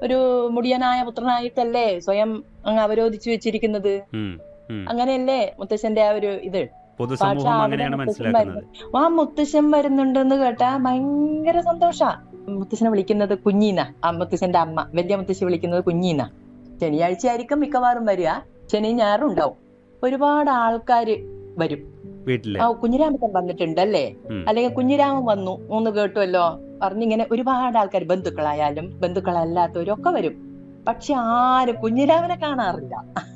ഒരു മുടിയനായ പുത്രനായിട്ടല്ലേ സ്വയം അങ്ങ് അവരോധിച്ചു വെച്ചിരിക്കുന്നത് ഉം, ഉം. അങ്ങനെയല്ലേ മുത്തശ്ശന്റെ ആ ഒരു ഇത് പൊതുസമൂഹം പക്ഷെ അവിടെ അങ്ങനെയാണ് മുത്തശ്ശൻ മനസ്സിലാക്കുന്നത് ആ മുത്തശ്ശൻ വരുന്നുണ്ടെന്ന് കേട്ടാ ഭയങ്കര സന്തോഷാ മുത്തശ്ശനെ വിളിക്കുന്നത് കുഞ്ഞീന ആ മുത്തശ്ശന്റെ അമ്മ വലിയ മുത്തശ്ശി വിളിക്കുന്നത് കുഞ്ഞീന ശനിയാഴ്ച ആയിരിക്കും മിക്കവാറും വരിക ശനി ഞായറും ഉണ്ടാവും ഒരുപാട് ആൾക്കാര് വരും വീട്ടില് ആ കുഞ്ഞിരാമൻ വന്നിട്ടുണ്ടല്ലേ ഉം. അല്ലെങ്കിൽ കുഞ്ഞിരാമൻ വന്നു ഒന്ന് കേട്ടുമല്ലോ പറഞ്ഞിങ്ങനെ ഒരുപാട് ആൾക്കാർ ബന്ധുക്കളായാലും ബന്ധുക്കളല്ലാത്തവരും ഒക്കെ വരും പക്ഷെ ആരും കുഞ്ഞിരാമനെ കാണാറില്ല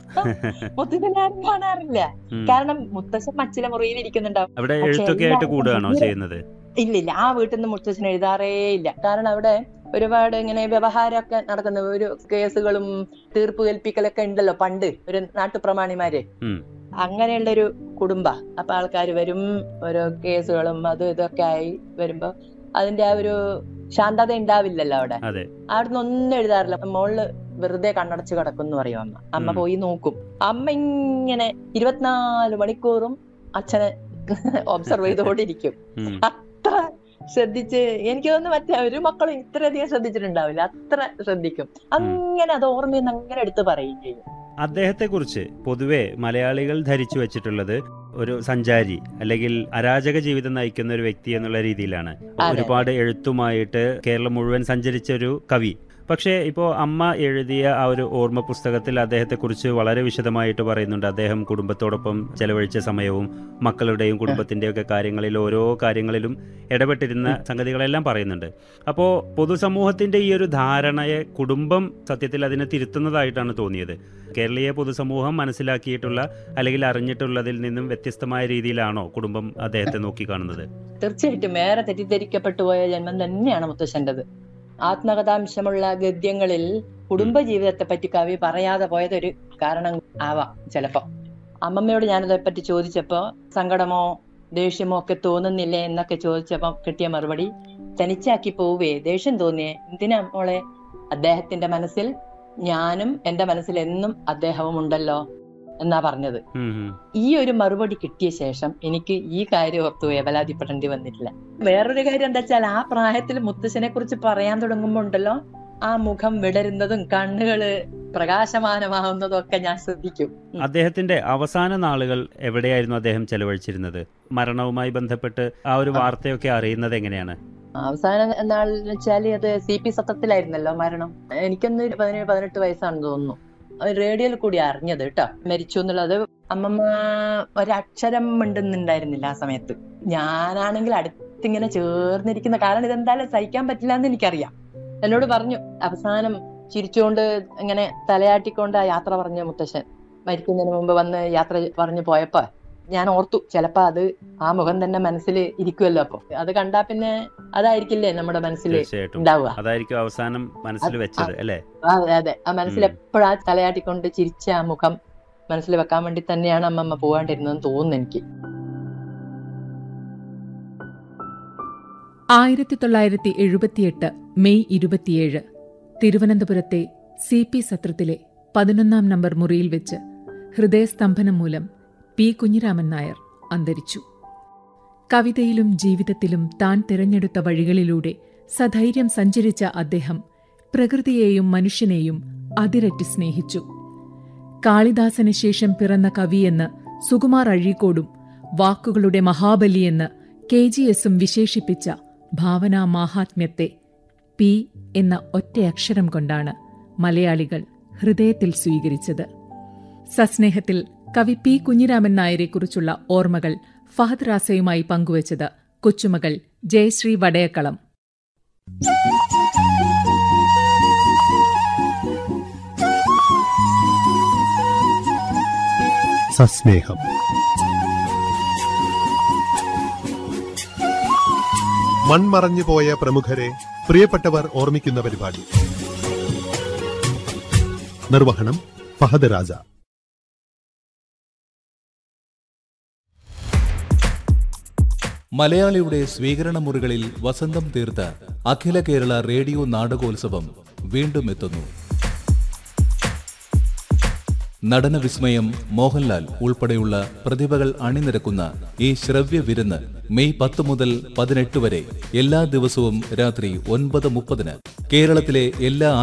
മുത്തച്ഛനെ ആരും കാണാറില്ല ഉം. കാരണം മുത്തശ്ശൻ മച്ചിലെ മുറിയിൽ ഇരിക്കുന്നുണ്ടാവും അവിടെ പക്ഷേ എഴുത്തൊക്കെ ആയിട്ട് എല്ലാവരും കൂടുകയാണോ ഭയങ്കര- ചെയ്യുന്നത് ഇല്ലില്ല ആ വീട്ടിൽ നിന്ന് മുത്തച്ഛൻ എഴുതാറേ ഇല്ല കാരണം അവിടെ ഒരുപാട് ഇങ്ങനെ വ്യവഹാരമൊക്കെ നടക്കുന്ന ഒരു കേസുകളും തീർപ്പ് കൽപ്പിക്കലൊക്കെ ഉണ്ടല്ലോ പണ്ട് ഒരു നാട്ടുപ്രമാണിമാര് ഉം. അങ്ങനെയുള്ള ഒരു കുടുംബ അപ്പൊ ആൾക്കാർ വരും ഓരോ കേസുകളും അതും ഇതൊക്കെ ആയി വരുമ്പോ അതിന്റെ ആ ഒരു ശാന്തത ഉണ്ടാവില്ലല്ലോ അവിടെ അതെ അവിടുന്ന് ഒന്നും എഴുതാറില്ല മോളില് വെറുതെ കണ്ണടച്ച് കിടക്കും പറയും അമ്മ അമ്മ ഉം. പോയി നോക്കും അമ്മ ഇങ്ങനെ ഇരുപത്തിനാല് മണിക്കൂറും അച്ഛനെ ഒബ്സർവ് ചെയ്തുകൊണ്ടിരിക്കും ഉം. അത്ര ശ്രദ്ധിച്ച് എനിക്ക് തോന്നുന്നു മറ്റേ ഒരു മക്കളും ഇത്രയധികം ശ്രദ്ധിച്ചിട്ടുണ്ടാവില്ല അത്ര ശ്രദ്ധിക്കും അങ്ങനെ അത് ഓർമ്മയിൽ നിന്ന് അങ്ങനെ എടുത്ത് പറയുകയും ചെയ്യും അദ്ദേഹത്തെ കുറിച്ച് പൊതുവെ മലയാളികൾ ധരിച്ചു വെച്ചിട്ടുള്ളത് ഒരു സഞ്ചാരി അല്ലെങ്കിൽ അരാജക ജീവിതം നയിക്കുന്ന ഒരു വ്യക്തി എന്നുള്ള രീതിയിലാണ് അതെ. ഒരുപാട് എഴുത്തുമായിട്ട് കേരളം മുഴുവൻ സഞ്ചരിച്ച ഒരു കവി പക്ഷേ ഇപ്പോൾ അമ്മ എഴുതിയ ആ ഒരു ഓർമ്മ പുസ്തകത്തിൽ അദ്ദേഹത്തെക്കുറിച്ച് വളരെ വിശദമായിട്ട് പറയുന്നുണ്ട് അദ്ദേഹം കുടുംബത്തോടൊപ്പം ചെലവഴിച്ച സമയവും മക്കളുടെയും കുടുംബത്തിൻ്റെയും ഒക്കെ കാര്യങ്ങളിൽ ഓരോ കാര്യങ്ങളിലും ഇടപെട്ടിരുന്ന സംഗതികളെല്ലാം പറയുന്നുണ്ട് അപ്പോൾ പൊതുസമൂഹത്തിൻ്റെ ഈ ഒരു ധാരണയെ കുടുംബം സത്യത്തിൽ അതിനെ തിരുത്തുന്നതായിട്ടാണ് തോന്നിയത് കേരളീയ പൊതുസമൂഹം മനസ്സിലാക്കിയിട്ടുള്ള അല്ലെങ്കിൽ അറിഞ്ഞിട്ടുള്ളതിൽ നിന്നും വ്യത്യസ്തമായ രീതിയിലാണോ കുടുംബം അദ്ദേഹത്തെ നോക്കിക്കാണുന്നത് തീർച്ചയായിട്ടും ഏറെ തെറ്റിദ്ധരിക്കപ്പെട്ടു പോയ ജന്മം തന്നെയാണ് മുത്തശ്ശന്റേത് ആത്മകഥാംശമുള്ള ഗദ്യങ്ങളിൽ കുടുംബ ജീവിതത്തെ പറ്റി കവി പറയാതെ പോയതൊരു കാരണം ആവാം ചിലപ്പോ അമ്മമ്മയോട് ഞാനതേപ്പറ്റി ചോദിച്ചപ്പോ സങ്കടമോ ദേഷ്യമോ ഒക്കെ തോന്നുന്നില്ലേ എന്നൊക്കെ ചോദിച്ചപ്പോ കിട്ടിയ മറുപടി തനിച്ചാക്കി പോവേ ദേഷ്യം തോന്നിയേ എന്തിനാ മോളെ അദ്ദേഹത്തിന്റെ മനസ്സിൽ ഞാനും എന്റെ മനസ്സിൽ എന്നും അദ്ദേഹവും ഉണ്ടല്ലോ എന്നാ പറഞ്ഞത് ഉം, ഉം. ഈ ഒരു മറുപടി കിട്ടിയ ശേഷം എനിക്ക് ഈ കാര്യം ഓർത്തു വേവലാതിപ്പെടേണ്ടി വന്നിട്ടില്ല വേറൊരു കാര്യം എന്താ വെച്ചാൽ ആ പ്രായത്തിൽ മുത്തശ്ശനെ കുറിച്ച് പറയാൻ തുടങ്ങുമ്പോ ഉണ്ടല്ലോ ആ മുഖം വിടരുന്നതും കണ്ണുകള് പ്രകാശമാനമാവുന്നതും ഒക്കെ ഞാൻ ശ്രദ്ധിക്കും ഉം. അദ്ദേഹത്തിന്റെ അവസാന നാളുകൾ എവിടെയായിരുന്നു അദ്ദേഹം ചെലവഴിച്ചിരുന്നത് മരണവുമായി ബന്ധപ്പെട്ട് ആ ഒരു വാർത്തയൊക്കെ അറിയുന്നത് എങ്ങനെയാണ് അവസാന നാൾ വെച്ചാല് അത് സി പി സത്രത്തിലായിരുന്നല്ലോ മരണം എനിക്കൊന്ന് പതിനേഴ് പതിനെട്ട് വയസ്സാണെന്ന് തോന്നുന്നു അത് റേഡിയോയിൽ കൂടി അറിഞ്ഞത് കേട്ടോ മരിച്ചു എന്നുള്ളത് അമ്മമ്മ ഒരക്ഷരം മിണ്ടുന്നുണ്ടായിരുന്നില്ല ആ സമയത്ത് ഞാനാണെങ്കിൽ അടുത്തിങ്ങനെ ചേർന്നിരിക്കുന്ന കാരണം ഇതെന്തായാലും സഹിക്കാൻ പറ്റില്ല എന്ന് എനിക്കറിയാം എന്നോട് പറഞ്ഞു അവസാനം ചിരിച്ചുകൊണ്ട് ഇങ്ങനെ തലയാട്ടിക്കൊണ്ട് ആ യാത്ര പറഞ്ഞു മുത്തശ്ശൻ മരിക്കുന്നതിന് മുമ്പ് വന്ന് യാത്ര പറഞ്ഞു പോയപ്പോ ഞാൻ ഓർത്തു ചിലപ്പോ അത് ആ മുഖം തന്നെ മനസ്സിൽ ഇരിക്കുമല്ലോ അപ്പൊ അത് കണ്ടാ പിന്നെ അതായിരിക്കില്ലേ നമ്മുടെ മനസ്സിൽ തീർച്ചയായിട്ടും ഉണ്ടാവുക അതായിരിക്കും അവസാനം മനസ്സിൽ അത് വെച്ചത് അല്ലേ അതെ അതെ ആ മനസ്സിൽ ഉം. എപ്പോഴാ തലയാട്ടിക്കൊണ്ട് ചിരിച്ച ആ മുഖം മനസ്സിൽ വെക്കാൻ വേണ്ടി തന്നെയാണ് അമ്മമ്മ പോകാണ്ടിരുന്നതെന്ന് തോന്നുന്നു എനിക്ക് ആയിരത്തി തൊള്ളായിരത്തി എഴുപത്തിയെട്ട് മെയ് ഇരുപത്തിയേഴ് തിരുവനന്തപുരത്തെ സി പി സത്രത്തിലെ പതിനൊന്നാം നമ്പർ മുറിയിൽ വെച്ച് ഹൃദയസ്തംഭനം മൂലം പി കുഞ്ഞിരാമൻ നായർ അന്തരിച്ചു കവിതയിലും ജീവിതത്തിലും താൻ തിരഞ്ഞെടുത്ത വഴികളിലൂടെ സധൈര്യം സഞ്ചരിച്ച അദ്ദേഹം പ്രകൃതിയെയും മനുഷ്യനെയും അതിരറ്റ് സ്നേഹിച്ചു കാളിദാസന് ശേഷം പിറന്ന കവിയെന്ന് സുകുമാർ അഴീക്കോടും വാക്കുകളുടെ മഹാബലിയെന്ന് കെ ജി എസും വിശേഷിപ്പിച്ച ഭാവനാ മാഹാത്മ്യത്തെ പി എന്ന ഒറ്റയക്ഷരം കൊണ്ടാണ് മലയാളികൾ ഹൃദയത്തിൽ സ്വീകരിച്ചത് സസ്നേഹത്തിൽ കവി പി കുഞ്ഞിരാമൻ നായരെക്കുറിച്ചുള്ള ഓർമ്മകൾ ഫഹദ് റാസയുമായി പങ്കുവച്ചത് കൊച്ചുമകൾ ജയശ്രീ വടയക്കളം സസ്നേഹം മൺമറഞ്ഞു പോയ പ്രമുഖരെ പ്രിയപ്പെട്ടവർ ഓർമ്മിക്കുന്ന പരിപാടി നിർവഹണം ഫഹദ് രാജ മലയാളിയുടെ സ്വീകരണ മുറികളിൽ വസന്തം തീർത്ത അഖില കേരള റേഡിയോ നാടകോത്സവം വീണ്ടും എത്തുന്നു നടന വിസ്മയം മോഹൻലാൽ ഉൾപ്പെടെയുള്ള പ്രതിഭകൾ അണിനിരക്കുന്ന ഈ ശ്രവ്യ വിരുന്ന് മെയ് പത്ത് മുതൽ പതിനെട്ട് വരെ എല്ലാ ദിവസവും രാത്രി ഒൻപത് മുപ്പതിന് കേരളത്തിലെ എല്ലാ